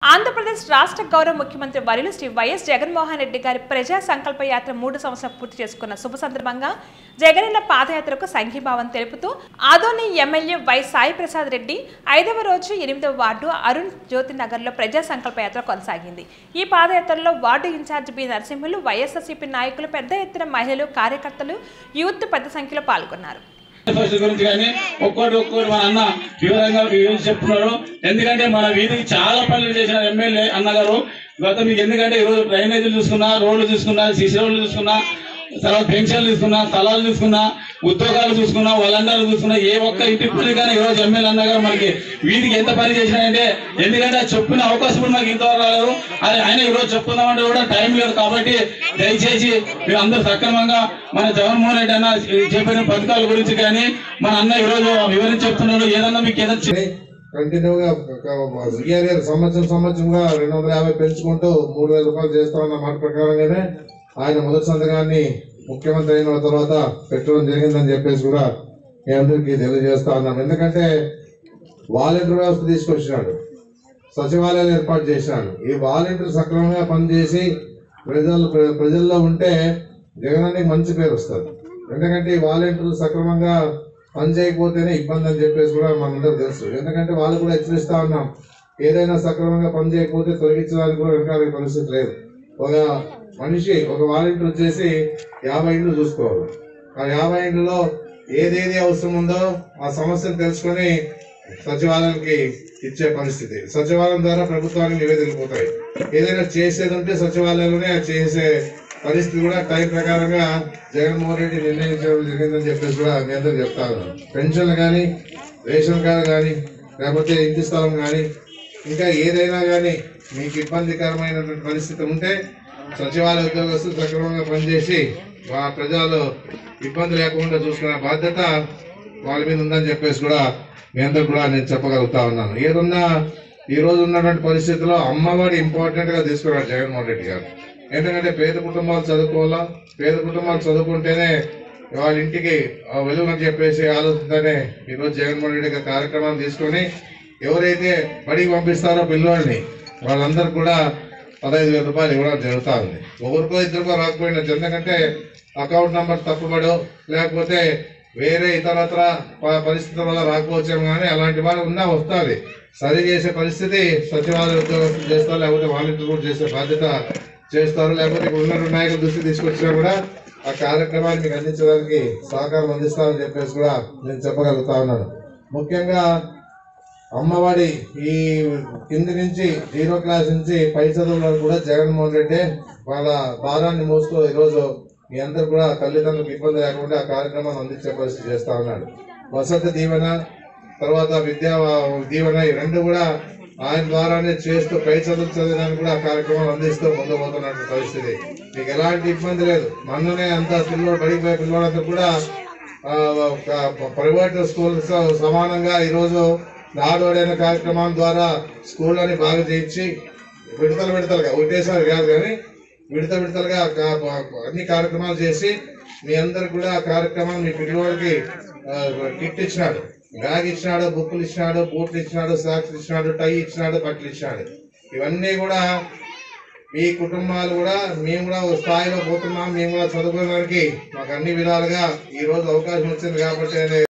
ఆంధ్రప్రదేశ్ రాష్ట్ర గౌరవ ముఖ్యమంత్రి వర్యులు శ్రీ వైఎస్ జగన్మోహన్ రెడ్డి గారి ప్రజా సంకల్ప యాత్ర మూడు సంవత్సరాలు పూర్తి చేసుకున్న శుభ సందర్భంగా జగనన్న పాదయాత్రకు సంఘీభావం తెలుపుతూ ఆదోని ఎమ్మెల్యే వై సాయి ప్రసాద్ రెడ్డి ఐదవ రోజు ఎనిమిదవ వార్డు అరుణ్ జ్యోతి నగర్లో ప్రజా సంకల్ప యాత్ర కొనసాగింది ఈ పాదయాత్రలో ward incharge B Narasimhulu YSRCP నాయకులు పెద్ద ఎత్తున మహిళలు కార్యకర్తలు యూత్ పెద్ద సంఖ్యలో పాల్గొన్నారు ఫస్ట్ గురించి కానీ ఒక్కోటి ఒక్కోటి మన అన్న వివరంగా వివరించి చెప్తున్నాడు ఎందుకంటే మన వీధికి చాలా పనులు చేసిన ఎమ్మెల్యే అన్నగారు గత మీకు ఎందుకంటే ఈరోజు డ్రైనేజీలు చూసుకున్నా రోడ్లు చూసుకున్నా సిసి రోడ్లు చూసుకున్నా తర్వాత పెన్షన్లు తీసుకున్నా స్థలాలు చూసుకున్నా ఉద్యోగాలు చూసుకున్నా వాళ్ళందరూ చూసుకున్నా ఏ ఒక్క ఇంటి పని కానీ ఈరోజు ఎమ్మెల్యే అన్నగారు మనకి వీధికి ఎంత పని చేసినాయంటే ఎందుకంటే ఆ చెప్పిన అవకాశం కూడా మాకు ఇంతవరకు రాలేదు అది ఆయన ఈరోజు చెప్పుకుందామంటే కూడా టైం లేదు కాబట్టి దయచేసి మీరు అందరూ సక్రమంగా మన జగన్మోహన్ రెడ్డి అన్న చెప్పిన పథకాల గురించి కానీ మన అన్న ఈరోజు వివరించి చెప్తున్నాడు ఏదన్నా మీకు ఏదైనా చె- కంటిన్యూగా ఇయర్ ఇయర్ సంవత్సరం సంవత్సరంగా రెండు వందల యాభై పెంచుకుంటూ మూడు వేల రూపాయలు చేస్తామన్న మాట ప్రకారంగానే ఆయన మొదటి సంతకాన్ని ముఖ్యమంత్రి అయిన తర్వాత పెట్టడం జరిగిందని చెప్పేసి కూడా మీ అందరికీ తెలియజేస్తా ఉన్నాం ఎందుకంటే వాలంటీర్ వ్యవస్థ తీసుకొచ్చినాడు సచివాలయాలు ఏర్పాటు చేసినాడు ఈ వాలంటీర్ సక్రమంగా పనిచేసి ప్రజలు ప్ర- ప్రజల్లో ఉంటే జగనానికి మంచి పేరు వస్తుంది ఎందుకంటే ఈ వాలంటీర్లు సక్రమంగా పని చేయకపోతేనే ఇబ్బంది అని చెప్పేసి కూడా మనందరూ తెలుసు ఎందుకంటే వాళ్ళు కూడా హెచ్చరిస్తా ఉన్నాం ఏదైనా సక్రమంగా పని చేయకపోతే తొలగించడానికి కూడా వెనకాల పరిస్థితి లేదు ఒక మనిషి ఒక వాలంటీర్ వచ్చేసి యాభై ఇండ్లు చూసుకోవాలి ఆ యాభై ఇండ్లలో ఏదేది అవసరం ఉందో ఆ సమస్యను తెలుసుకొని సచివాలయానికి ఇచ్చే పరిస్థితి సచివాలయం ద్వారా ప్రభుత్వానికి నివేదికలు పోతాయి ఏదైనా చేసేది ఉంటే సచివాలయంలోనే అది చేసే పరిస్థితి కూడా టైం ప్రకారంగా జగన్మోహన్ రెడ్డి నిర్ణయించడం జరిగిందని చెప్పేసి కూడా మీ అందరూ చెప్తా ఉన్నాను పెన్షన్లు కానీ రేషన్ కార్డు కానీ లేకపోతే ఇంటి స్థలం కానీ ఇంకా ఏదైనా కానీ మీకు ఇబ్బందికరమైనటువంటి పరిస్థితి ఉంటే సచివాలయ ఉద్యోగస్తులు సక్రమంగా పనిచేసి మా ప్రజలు ఇబ్బంది లేకుండా చూసుకునే బాధ్యత వాళ్ళ మీద ఉందని చెప్పేసి కూడా మీ అందరు కూడా నేను చెప్పగలుగుతా ఉన్నాను ఏదన్నా ఈ రోజు ఉన్నటువంటి పరిస్థితుల్లో అమ్మఒడి ఇంపార్టెంట్ గా తీసుకున్నారు జగన్మోహన్ రెడ్డి గారు ఎందుకంటే పేద కుటుంబాలు చదువుకోవాలా పేద కుటుంబాలు చదువుకుంటేనే వాళ్ళ ఇంటికి ఆ వెలుగు అని చెప్పేసి ఆలోచనతోనే ఈరోజు జగన్మోహన్ రెడ్డి గారి కార్యక్రమాన్ని తీసుకొని ఎవరైతే బడికి పంపిస్తారో పిల్లోడిని వాళ్ళందరూ కూడా పదహైదు వేల రూపాయలు ఇవ్వడం జరుగుతా ఉంది ఒకరికో ఇద్దరికో రాకపోయినా ఎందుకంటే అకౌంట్ నంబర్ తప్పుబడో లేకపోతే వేరే ఇతరత్ర ప- పరిస్థితుల వల్ల రాకపోవచ్చేమో కానీ అలాంటి వాళ్ళు ఉన్నా వస్తుంది సరి చేసే పరిస్థితి సచివాలయ ఉద్యోగస్తులు చేస్తారు లేకపోతే వాలంటీర్ కూడా చేసే బాధ్యత చేస్తారు లేకపోతే ఇక్కడ ఉన్న నాయకుల దృష్టి తీసుకొచ్చినా కూడా ఆ కార్యక్రమాన్ని మీకు అందించడానికి సహకారం అందిస్తామని చెప్పేసి కూడా నేను చెప్పగలుగుతా ఉన్నాను ముఖ్యంగా అమ్మఒడి ఈ కింది నుంచి జీరో క్లాస్ నుంచి పై చదువుల వరకు కూడా జగన్మోహన్ రెడ్డి వాళ్ళ భారాన్ని మోస్తూ ఈరోజు మీ అందరు కూడా తల్లిదండ్రులకు ఇబ్బంది లేకుండా ఆ కార్యక్రమాన్ని అందించే పరిస్థితి చేస్తా ఉన్నాడు వసతి దీవెన తర్వాత విద్యా దీవెన ఈ రెండు కూడా ఆయన ద్వారానే చేస్తూ పై చదువు చదివడానికి కూడా ఆ కార్యక్రమాలు అందిస్తూ ముందు పోతున్నటువంటి పరిస్థితి మీకు ఎలాంటి ఇబ్బంది లేదు మొన్ననే అంత పిల్లలు బడికి పోయే పిల్లలంతా కూడా ఆ, ఒక ప్రైవేట్ స్కూల్ సమానంగా ఈరోజు నాడోడైన కార్యక్రమం ద్వారా స్కూళ్ళని బాగా చేయించి విడతలు విడతలుగా ఒకటేసారి కాదు కానీ విడత విడతలుగా కా- అన్ని కార్యక్రమాలు చేసి మీ అందరికి కూడా ఆ కార్యక్రమం మీ పిల్లవాడికి ఆ, కిట్ ఇచ్చినాడు బ్యాగ్ ఇచ్చినాడు బుక్కులు ఇచ్చినాడు బూట్లు ఇచ్చినాడు సాక్స్ ఇచ్చినాడు టై ఇచ్చినాడు బట్టలు ఇచ్చినాడు ఇవన్నీ కూడా మీ కుటుంబాలు కూడా మేము కూడా ఒక స్థాయిలో పోతున్నాం మేము కూడా చదువుకోవడానికి మాకు అన్ని విధాలుగా ఈ రోజు అవకాశం వచ్చింది కాబట్టి అనే